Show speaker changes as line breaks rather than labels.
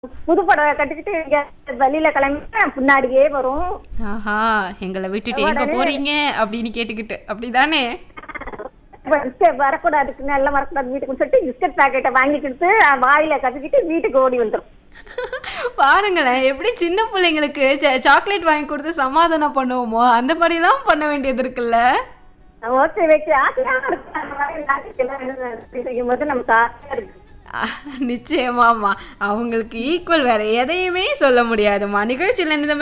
புது புடவை கட்டிக்கிட்டு இங்க வெளியில கிளம்பி பின்னாடியே வரும்
ஆஹா எங்களை விட்டுட்டு எங்க போறீங்க அப்படின்னு கேட்டுக்கிட்டு அப்படிதானே
பிஸ்கட் வரக்கூடாதுக்கு நல்லா வரக்கூடாது வீட்டுக்கு சொல்லிட்டு பிஸ்கட் பாக்கெட்டை வாங்கி கொடுத்து வாயில கட்டிக்கிட்டு வீட்டுக்கு ஓடி வந்துரும்
பாருங்களேன் எப்படி சின்ன பிள்ளைங்களுக்கு சாக்லேட் வாங்கி கொடுத்து சமாதானம் பண்ணுவோமோ அந்த மாதிரி தான் பண்ண வேண்டியது இருக்குல்ல
ஓகே வச்சு ஆசையா இருக்கு அந்த மாதிரி நாட்டுக்கெல்லாம் செய்யும் போது நமக்கு ஆசையா இருக்கு
ஆஹ், நிச்சயமாம்மா அவங்களுக்கு ஈக்குவல் வேற எதையுமே சொல்ல முடியாதும்மா நிகழ்ச்சியில் இந்த